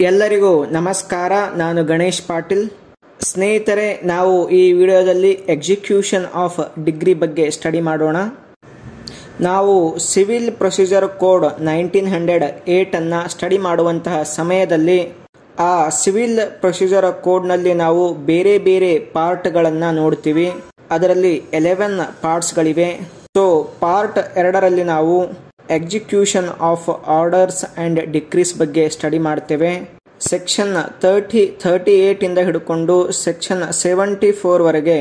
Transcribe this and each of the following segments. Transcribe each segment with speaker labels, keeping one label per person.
Speaker 1: ಎಲ್ಲರಿಗೂ ನಮಸ್ಕಾರ ನಾನು ಗಣೇಶ್ ಪಾಟೀಲ್ ಸ್ನೇಹಿತರೆ ನಾವು ಈ ವಿಡಿಯೋದಲ್ಲಿ ಎಕ್ಸಿಕ್ಯೂಷನ್ ಆಫ್ ಡಿಗ್ರಿ ಬಗ್ಗೆ ಸ್ಟಡಿ ಮಾಡೋಣ ನಾವು civil procedure code nineteen hundred ಏಟನ್ನು ಸ್ಟಡಿ ಮಾಡುವಂತಹ ಸಮಯದಲ್ಲಿ ಆ ಸಿವಿಲ್ ಪ್ರೊಸೀಜರ್ ಕೋಡ್ನಲ್ಲಿ ನಾವು ಬೇರೆ ಬೇರೆ ಪಾರ್ಟ್ಗಳನ್ನು ನೋಡ್ತೀವಿ ಅದರಲ್ಲಿ ಎಲೆವೆನ್ ಪಾರ್ಟ್ಸ್ಗಳಿವೆ ಸೊ ಪಾರ್ಟ್ ಎರಡರಲ್ಲಿ ನಾವು execution of orders and decrees ಬಗ್ಗೆ ಸ್ಟಡಿ ಮಾಡ್ತೇವೆ ಸೆಕ್ಷನ್ ತರ್ಟಿ ತರ್ಟಿ ಏಟಿಂದ ಹಿಡ್ಕೊಂಡು ಸೆಕ್ಷನ್ ಸೆವೆಂಟಿ ಫೋರ್ವರೆಗೆ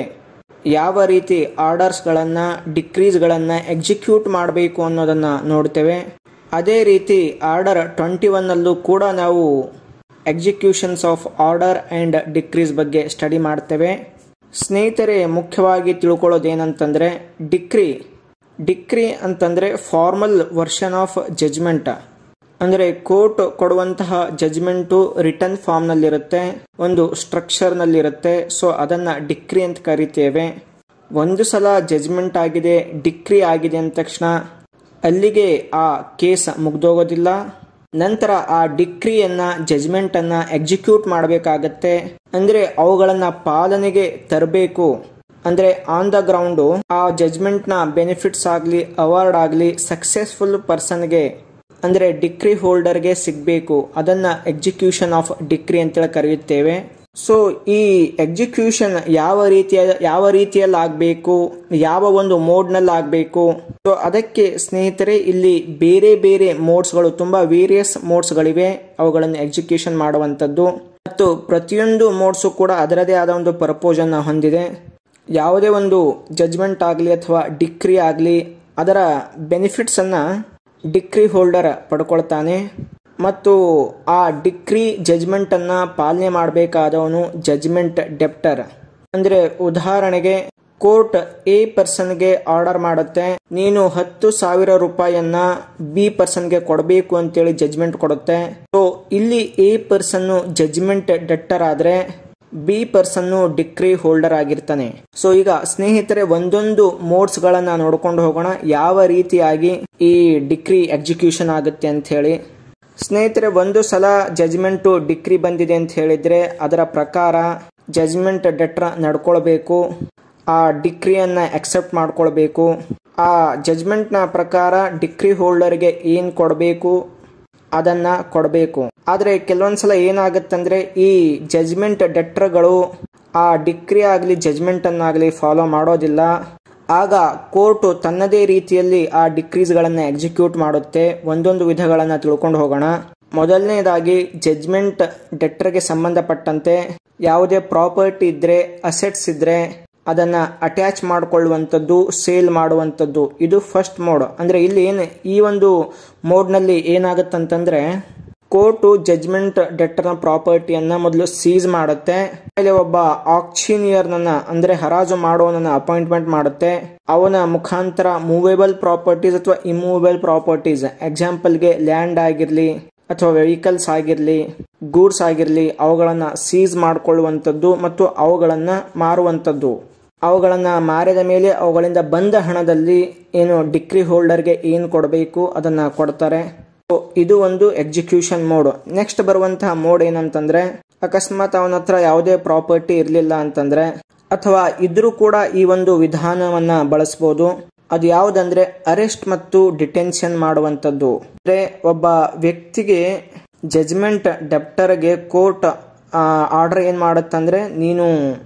Speaker 1: ಯಾವ ರೀತಿ ಆರ್ಡರ್ಸ್ಗಳನ್ನು ಡಿಕ್ರೀಸ್ಗಳನ್ನು ಎಕ್ಸಿಕ್ಯೂಟ್ ಮಾಡಬೇಕು ಅನ್ನೋದನ್ನು ನೋಡ್ತೇವೆ ಅದೇ ರೀತಿ ಆರ್ಡರ್ ಟ್ವೆಂಟಿ ಒನ್ನಲ್ಲೂ ಕೂಡ ನಾವು executions of order and decrees ಬಗ್ಗೆ ಸ್ಟಡಿ ಮಾಡ್ತೇವೆ ಸ್ನೇಹಿತರೆ ಮುಖ್ಯವಾಗಿ ತಿಳ್ಕೊಳ್ಳೋದೇನಂತಂದರೆ ಡಿಕ್ರಿ ಡಿಕ್ರಿ ಅಂತಂದರೆ ಫಾರ್ಮಲ್ ವರ್ಷನ್ ಆಫ್ ಜಜ್ಮೆಂಟ್ ಅಂದರೆ ಕೋರ್ಟ್ ಕೊಡುವಂತಹ ಜಜ್ಮೆಂಟು ರಿಟರ್ನ್ ಫಾರ್ಮ್ನಲ್ಲಿರುತ್ತೆ ಒಂದು ಸ್ಟ್ರಕ್ಚರ್ನಲ್ಲಿರುತ್ತೆ ಸೊ ಅದನ್ನು ಡಿಕ್ರಿ ಅಂತ ಕರಿತೇವೆ ಒಂದು ಸಲ ಜಜ್ಮೆಂಟ್ ಆಗಿದೆ ಡಿಕ್ರಿ ಆಗಿದೆ ಅಂದ ತಕ್ಷಣ ಅಲ್ಲಿಗೆ ಆ ಕೇಸ್ ಮುಗ್ದೋಗೋದಿಲ್ಲ ನಂತರ ಆ ಡಿಕ್ರಿಯನ್ನ ಜಜ್ಮೆಂಟನ್ನು ಎಕ್ಸಿಕ್ಯೂಟ್ ಮಾಡಬೇಕಾಗತ್ತೆ ಅಂದರೆ ಅವುಗಳನ್ನು ಪಾಲನೆಗೆ ತರಬೇಕು ಅಂದರೆ ಆನ್ ದ ಗ್ರೌಂಡು ಆ ಜಜ್ಮೆಂಟ್ನ ಬೆನಿಫಿಟ್ಸ್ ಆಗಲಿ ಅವಾರ್ಡ್ ಆಗಲಿ ಸಕ್ಸಸ್ಫುಲ್ ಪರ್ಸನ್ಗೆ ಅಂದರೆ ಡಿಕ್ರಿ ಹೋಲ್ಡರ್ಗೆ ಸಿಗಬೇಕು ಅದನ್ನು ಎಕ್ಸಿಕ್ಯೂಷನ್ ಆಫ್ ಡಿಕ್ರಿ ಅಂತೇಳಿ ಕರೆಯುತ್ತೇವೆ ಸೊ ಈ ಎಕ್ಸಿಕ್ಯೂಷನ್ ಯಾವ ರೀತಿಯ ಯಾವ ರೀತಿಯಲ್ಲಿ ಆಗಬೇಕು ಯಾವ ಒಂದು ಮೋಡ್ನಲ್ಲಿ ಆಗಬೇಕು ಸೊ ಅದಕ್ಕೆ ಸ್ನೇಹಿತರೆ ಇಲ್ಲಿ ಬೇರೆ ಬೇರೆ ಮೋಡ್ಸ್ಗಳು ತುಂಬ ವೇರಿಯಸ್ ಮೋಡ್ಸ್ಗಳಿವೆ ಅವುಗಳನ್ನು ಎಕ್ಸಿಕ್ಯೂಷನ್ ಮಾಡುವಂಥದ್ದು ಮತ್ತು ಪ್ರತಿಯೊಂದು ಮೋಡ್ಸು ಕೂಡ ಅದರದೇ ಆದ ಒಂದು ಪರ್ಪೋಸನ್ನು ಹೊಂದಿದೆ ಯಾವುದೇ ಒಂದು ಜಜ್ಮೆಂಟ್ ಆಗಲಿ ಅಥವಾ ಡಿಕ್ರಿ ಆಗಲಿ ಅದರ ಬೆನಿಫಿಟ್ಸನ್ನು ಡಿಕ್ರಿ ಹೋಲ್ಡರ್ ಪಡ್ಕೊಳ್ತಾನೆ ಮತ್ತು ಆ ಡಿಕ್ರಿ ಜಜ್ಮೆಂಟನ್ನು ಪಾಲನೆ ಮಾಡಬೇಕಾದವನು ಜಜ್ಮೆಂಟ್ ಡೆಪ್ಟರ್ ಅಂದರೆ ಉದಾಹರಣೆಗೆ ಕೋರ್ಟ್ ಎ ಪರ್ಸನ್ಗೆ ಆರ್ಡರ್ ಮಾಡುತ್ತೆ ನೀನು ಹತ್ತು ಸಾವಿರ ರೂಪಾಯಿಯನ್ನ ಬಿ ಪರ್ಸನ್ಗೆ ಕೊಡಬೇಕು ಅಂತೇಳಿ ಜಜ್ಮೆಂಟ್ ಕೊಡುತ್ತೆ ಸೊ ಇಲ್ಲಿ ಎ ಪರ್ಸನ್ನು ಜಜ್ಮೆಂಟ್ ಡೆಪ್ಟರ್ ಆದರೆ ಬಿ ಪರ್ಸನ್ನು ಡಿಕ್ರಿ ಹೋಲ್ಡರ್ ಆಗಿರ್ತಾನೆ ಸೊ ಈಗ ಸ್ನೇಹಿತರೆ ಒಂದೊಂದು ಮೋಡ್ಸ್ ಗಳನ್ನ ನೋಡ್ಕೊಂಡು ಹೋಗೋಣ ಯಾವ ರೀತಿಯಾಗಿ ಈ ಡಿಕ್ರಿ ಎಕ್ಸಿಕ್ಯೂಷನ್ ಆಗುತ್ತೆ ಅಂತ ಹೇಳಿ ಸ್ನೇಹಿತರೆ ಒಂದು ಸಲ ಜಜ್ಮೆಂಟು ಡಿಕ್ರಿ ಬಂದಿದೆ ಅಂತ ಹೇಳಿದ್ರೆ ಅದರ ಪ್ರಕಾರ ಜಜ್ಮೆಂಟ್ ಡೆಟ್ರ ನಡ್ಕೊಳ್ಬೇಕು ಆ ಡಿಕ್ರಿಯನ್ನ ಅಕ್ಸೆಪ್ಟ್ ಮಾಡ್ಕೊಳ್ಬೇಕು ಆ ಜಜ್ಮೆಂಟ್ನ ಪ್ರಕಾರ ಡಿಕ್ರಿ ಹೋಲ್ಡರ್ಗೆ ಏನು ಕೊಡಬೇಕು ಅದನ್ನ ಕೊಡಬೇಕು ಆದರೆ ಕೆಲವೊಂದ್ಸಲ ಏನಾಗುತ್ತಂದ್ರೆ ಈ ಜಜ್ಮೆಂಟ್ ಡೆಟ್ರಗಳು ಆ ಡಿಕ್ರಿ ಆಗಲಿ ಜಜ್ಮೆಂಟ್ ಅನ್ನಾಗಲಿ ಫಾಲೋ ಮಾಡೋದಿಲ್ಲ ಆಗ ಕೋರ್ಟು ತನ್ನದೇ ರೀತಿಯಲ್ಲಿ ಆ ಡಿಕ್ರೀಸ್ಗಳನ್ನು ಎಕ್ಸಿಕ್ಯೂಟ್ ಮಾಡುತ್ತೆ ಒಂದೊಂದು ವಿಧಗಳನ್ನು ತಿಳ್ಕೊಂಡು ಹೋಗೋಣ ಮೊದಲನೇದಾಗಿ ಜಜ್ಮೆಂಟ್ ಡೆಟ್ರಿಗೆ ಸಂಬಂಧಪಟ್ಟಂತೆ ಯಾವುದೇ ಪ್ರಾಪರ್ಟಿ ಇದ್ರೆ ಅಸೆಟ್ಸ್ ಇದ್ರೆ ಅದನ್ನ ಅಟ್ಯಾಚ್ ಮಾಡಿಕೊಳ್ಳುವಂಥದ್ದು ಸೇಲ್ ಮಾಡುವಂಥದ್ದು ಇದು ಫಸ್ಟ್ ಮೋಡ್ ಅಂದ್ರೆ ಇಲ್ಲಿ ಏನು ಈ ಒಂದು ಮೋಡ್ನಲ್ಲಿ ಏನಾಗುತ್ತಂತಂದ್ರೆ ಕೋರ್ಟು ಜಜ್ಮೆಂಟ್ ಡೆಟರ್ನ ಪ್ರಾಪರ್ಟಿಯನ್ನ ಮೊದಲು ಸೀಸ್ ಮಾಡುತ್ತೆ ಆಮೇಲೆ ಒಬ್ಬ ಆಕ್ಸಿನಿಯರ್ನನ್ನ ಅಂದ್ರೆ ಹರಾಜು ಮಾಡುವವನನ್ನ ಅಪಾಯಿಂಟ್ಮೆಂಟ್ ಮಾಡುತ್ತೆ ಅವನ ಮುಖಾಂತರ ಮೂವೇಬಲ್ ಪ್ರಾಪರ್ಟೀಸ್ ಅಥವಾ ಇಮೂವೇಬಲ್ ಪ್ರಾಪರ್ಟೀಸ್ ಎಕ್ಸಾಂಪಲ್ಗೆ ಲ್ಯಾಂಡ್ ಆಗಿರ್ಲಿ ಅಥವಾ ವೆಹಿಕಲ್ಸ್ ಆಗಿರಲಿ ಗೂಡ್ಸ್ ಆಗಿರಲಿ ಅವುಗಳನ್ನು ಸೀಸ್ ಮಾಡಿಕೊಳ್ಳುವಂಥದ್ದು ಮತ್ತು ಅವುಗಳನ್ನು ಮಾರುವಂಥದ್ದು ಅವುಗಳನ್ನು ಮಾರಿದ ಮೇಲೆ ಅವುಗಳಿಂದ ಬಂದ ಹಣದಲ್ಲಿ ಏನು ಡಿಕ್ರಿ ಹೋಲ್ಡರ್ಗೆ ಏನು ಕೊಡಬೇಕು ಅದನ್ನು ಕೊಡ್ತಾರೆ ಇದು ಒಂದು ಎಕ್ಸಿಕ್ಯೂಷನ್ ಮೋಡ್ ನೆಕ್ಸ್ಟ್ ಬರುವಂತಹ ಮೋಡ್ ಏನಂತಂದ್ರೆ ಅಕಸ್ಮಾತ್ ಅವನ ಹತ್ರ ಯಾವುದೇ ಪ್ರಾಪರ್ಟಿ ಇರಲಿಲ್ಲ ಅಂತಂದ್ರೆ ಅಥವಾ ಇದ್ರೂ ಕೂಡ ಈ ಒಂದು ವಿಧಾನವನ್ನ ಬಳಸಬಹುದು ಅದು ಯಾವುದಂದ್ರೆ ಅರೆಸ್ಟ್ ಮತ್ತು ಡಿಟೆನ್ಷನ್ ಮಾಡುವಂಥದ್ದು ಅಂದ್ರೆ ಒಬ್ಬ ವ್ಯಕ್ತಿಗೆ ಜಜ್ಮೆಂಟ್ ಡೆಪ್ಟರ್ಗೆ ಕೋರ್ಟ್ ಆರ್ಡರ್ ಏನ್ ಮಾಡುತ್ತಂದ್ರೆ ನೀನು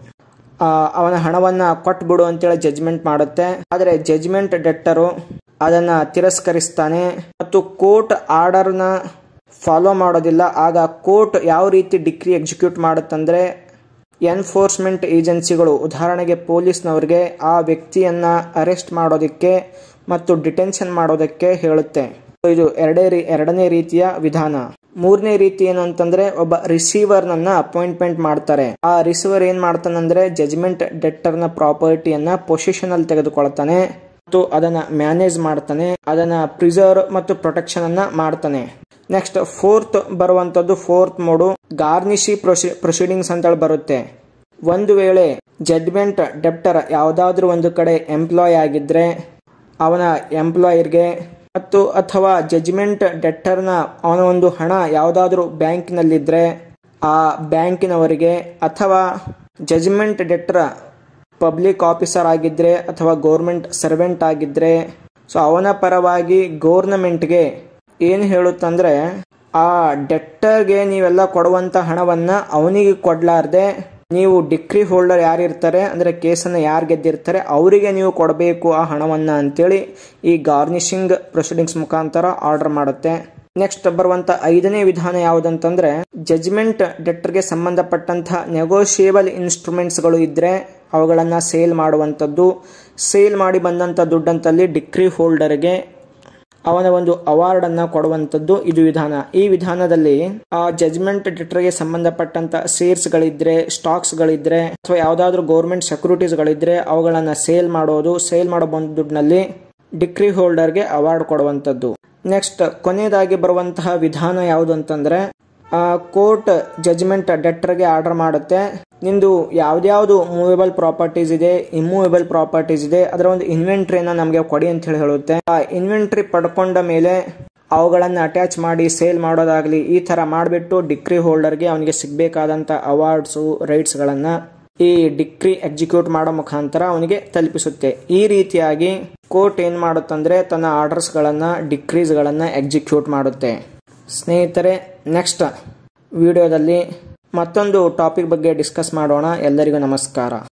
Speaker 1: ಅವನ ಹಣವನ್ನ ಕೊಟ್ಬಿಡು ಅಂತೇಳಿ ಜಜ್ಮೆಂಟ್ ಮಾಡುತ್ತೆ ಆದರೆ ಜಜ್ಮೆಂಟ್ ಡೆಪ್ಟರು ಅದನ್ನ ತಿರಸ್ಕರಿಸ್ತಾನೆ ಮತ್ತು ಕೋರ್ಟ್ ಆರ್ಡರ್ನ ಫಾಲೋ ಮಾಡೋದಿಲ್ಲ ಆಗ ಕೋರ್ಟ್ ಯಾವ ರೀತಿ ಡಿಕ್ರಿ ಎಕ್ಸಿಕ್ಯೂಟ್ ಮಾಡುತ್ತಂದ್ರೆ ಎನ್ಫೋರ್ಸ್ಮೆಂಟ್ ಏಜೆನ್ಸಿಗಳು ಉದಾಹರಣೆಗೆ ಪೊಲೀಸ್ನವ್ರಿಗೆ ಆ ವ್ಯಕ್ತಿಯನ್ನ ಅರೆಸ್ಟ್ ಮಾಡೋದಕ್ಕೆ ಮತ್ತು ಡಿಟೆನ್ಷನ್ ಮಾಡೋದಕ್ಕೆ ಹೇಳುತ್ತೆ ಇದು ಎರಡೇ ಎರಡನೇ ರೀತಿಯ ವಿಧಾನ ಮೂರನೇ ರೀತಿ ಏನು ಅಂತಂದ್ರೆ ಒಬ್ಬ ರಿಸೀವರ್ ನನ್ನ ಅಪಾಯಿಂಟ್ಮೆಂಟ್ ಮಾಡ್ತಾರೆ ಆ ರಿಸೀವರ್ ಏನ್ ಮಾಡ್ತಾನಂದ್ರೆ ಜಜ್ಮೆಂಟ್ ಡೆಕ್ಟರ್ನ ಪ್ರಾಪರ್ಟಿಯನ್ನ ಪೊಸಿಷನ್ ಅಲ್ಲಿ ತೆಗೆದುಕೊಳ್ತಾನೆ ಮತ್ತು ಅದನ್ನ ಮ್ಯಾನೇಜ್ ಮಾಡ್ತಾನೆ ಅದನ್ನ ಪ್ರಿಸರ್ವ್ ಮತ್ತು ಪ್ರೊಟೆಕ್ಷನ್ ಅನ್ನ ಮಾಡ್ತಾನೆ ನೆಕ್ಸ್ಟ್ ಫೋರ್ತ್ ಬರುವಂತದ್ದು ಫೋರ್ತ್ ಮೋಡು ಗಾರ್ನಿಶಿ ಪ್ರೊಸೀಡಿಂಗ್ಸ್ ಅಂತೇಳಿ ಬರುತ್ತೆ ಒಂದು ವೇಳೆ ಜಡ್ಮೆಂಟ್ ಡೆಪ್ಟರ್ ಯಾವುದಾದ್ರೂ ಒಂದು ಕಡೆ ಎಂಪ್ಲಾಯ್ ಆಗಿದ್ರೆ ಅವನ ಎಂಪ್ಲಾಯರ್ಗೆ ಮತ್ತು ಅಥವಾ ಜಜ್ಮೆಂಟ್ ಡೆಟ್ಟರ್ನ ಅವನ ಒಂದು ಹಣ ಯಾವುದಾದ್ರೂ ಬ್ಯಾಂಕಿನಲ್ಲಿದ್ದರೆ ಆ ಬ್ಯಾಂಕಿನವರಿಗೆ ಅಥವಾ ಜಜ್ಮೆಂಟ್ ಡೆಟ್ರ ಪಬ್ಲಿಕ್ ಆಫೀಸರ್ ಆಗಿದ್ದರೆ ಅಥವಾ ಗೌರ್ಮೆಂಟ್ ಸರ್ವೆಂಟ್ ಆಗಿದ್ದರೆ ಸೊ ಅವನ ಪರವಾಗಿ ಗೌರ್ನಮೆಂಟ್ಗೆ ಏನು ಹೇಳುತ್ತಂದ್ರೆ ಆ ಡೆಟ್ಟರ್ಗೆ ನೀವೆಲ್ಲ ಕೊಡುವಂಥ ಹಣವನ್ನು ಅವನಿಗೆ ಕೊಡಲಾರ್ದೆ ನೀವು ಡಿಕ್ರಿ ಹೋಲ್ಡರ್ ಯಾರಿರ್ತಾರೆ ಅಂದರೆ ಕೇಸನ್ನು ಯಾರು ಗೆದ್ದಿರ್ತಾರೆ ಅವರಿಗೆ ನೀವು ಕೊಡಬೇಕು ಆ ಹಣವನ್ನು ಅಂತೇಳಿ ಈ ಗಾರ್ನಿಷಿಂಗ್ ಪ್ರೊಸೀಡಿಂಗ್ಸ್ ಮುಖಾಂತರ ಆರ್ಡರ್ ಮಾಡುತ್ತೆ ನೆಕ್ಸ್ಟ್ ಬರುವಂತ ಐದನೇ ವಿಧಾನ ಯಾವುದಂತಂದ್ರೆ ಜಜ್ಮೆಂಟ್ ಡೆಟರ್ಗೆ ಸಂಬಂಧಪಟ್ಟಂತಹ ನೆಗೋಷಿಯೇಬಲ್ ಇನ್ಸ್ಟ್ರೂಮೆಂಟ್ಸ್ಗಳು ಇದ್ರೆ ಅವುಗಳನ್ನು ಸೇಲ್ ಮಾಡುವಂಥದ್ದು ಸೇಲ್ ಮಾಡಿ ಬಂದಂಥ ದುಡ್ಡಂತಲ್ಲಿ ಡಿಕ್ರಿ ಹೋಲ್ಡರ್ಗೆ ಅವನ ಒಂದು ಅವಾರ್ಡ್ ಅನ್ನ ಕೊಡುವಂಥದ್ದು ಇದು ವಿಧಾನ ಈ ವಿಧಾನದಲ್ಲಿ ಆ ಜಜ್ಮೆಂಟ್ ಡೆಟರ್ಗೆ ಸಂಬಂಧಪಟ್ಟಂತ ಶೇರ್ಸ್ ಗಳಿದ್ರೆ ಸ್ಟಾಕ್ಸ್ ಗಳಿದ್ರೆ ಅಥವಾ ಯಾವ್ದಾದ್ರು ಗೌರ್ಮೆಂಟ್ ಸೆಕ್ಯೂರಿಟೀಸ್ ಗಳಿದ್ರೆ ಅವುಗಳನ್ನ ಸೇಲ್ ಮಾಡೋದು ಸೇಲ್ ಮಾಡೋ ಬಂದ ದುಡ್ಡಿನಲ್ಲಿ ಡಿಕ್ರಿ ಹೋಲ್ಡರ್ಗೆ ಅವಾರ್ಡ್ ಕೊಡುವಂಥದ್ದು ನೆಕ್ಸ್ಟ್ ಕೊನೆಯದಾಗಿ ಬರುವಂತಹ ವಿಧಾನ ಯಾವುದು ಅಂತಂದ್ರೆ ಕೋರ್ಟ್ ಜಜ್ಮೆಂಟ್ ಡೆಟರ್ಗೆ ಆರ್ಡರ್ ಮಾಡುತ್ತೆ ನಿಂದು ಯಾವ್ದ್ಯಾವ್ದು ಮೂವೇಬಲ್ ಪ್ರಾಪರ್ಟೀಸ್ ಇದೆ ಇಮ್ಮೂವೇಬಲ್ ಪ್ರಾಪರ್ಟೀಸ್ ಇದೆ ಅದರ ಒಂದು ಇನ್ವೆಂಟ್ರಿನ ನಮಗೆ ಕೊಡಿ ಅಂತ ಹೇಳಿ ಹೇಳುತ್ತೆ ಆ ಇನ್ವೆಂಟ್ರಿ ಪಡ್ಕೊಂಡ ಮೇಲೆ ಅವುಗಳನ್ನು ಅಟ್ಯಾಚ್ ಮಾಡಿ ಸೇಲ್ ಮಾಡೋದಾಗ್ಲಿ ಈ ತರ ಮಾಡಿಬಿಟ್ಟು ಡಿಕ್ರಿ ಹೋಲ್ಡರ್ಗೆ ಅವನಿಗೆ ಸಿಗಬೇಕಾದಂಥ ಅವಾರ್ಡ್ಸು ರೈಟ್ಸ್ಗಳನ್ನು ಈ ಡಿಕ್ರಿ ಎಕ್ಸಿಕ್ಯೂಟ್ ಮಾಡೋ ಮುಖಾಂತರ ಅವನಿಗೆ ತಲುಪಿಸುತ್ತೆ ಈ ರೀತಿಯಾಗಿ ಕೋರ್ಟ್ ಏನ್ ಮಾಡುತ್ತಂದ್ರೆ ತನ್ನ ಆರ್ಡರ್ಸ್ಗಳನ್ನು ಡಿಕ್ರೀಸ್ಗಳನ್ನು ಎಕ್ಸಿಕ್ಯೂಟ್ ಮಾಡುತ್ತೆ ಸ್ನೇಹಿತರೆ ನೆಕ್ಸ್ಟ್ ವಿಡಿಯೋದಲ್ಲಿ ಮತ್ತೊಂದು ಟಾಪಿಕ್ ಬಗ್ಗೆ ಡಿಸ್ಕಸ್ ಮಾಡೋಣ ಎಲ್ಲರಿಗೂ ನಮಸ್ಕಾರ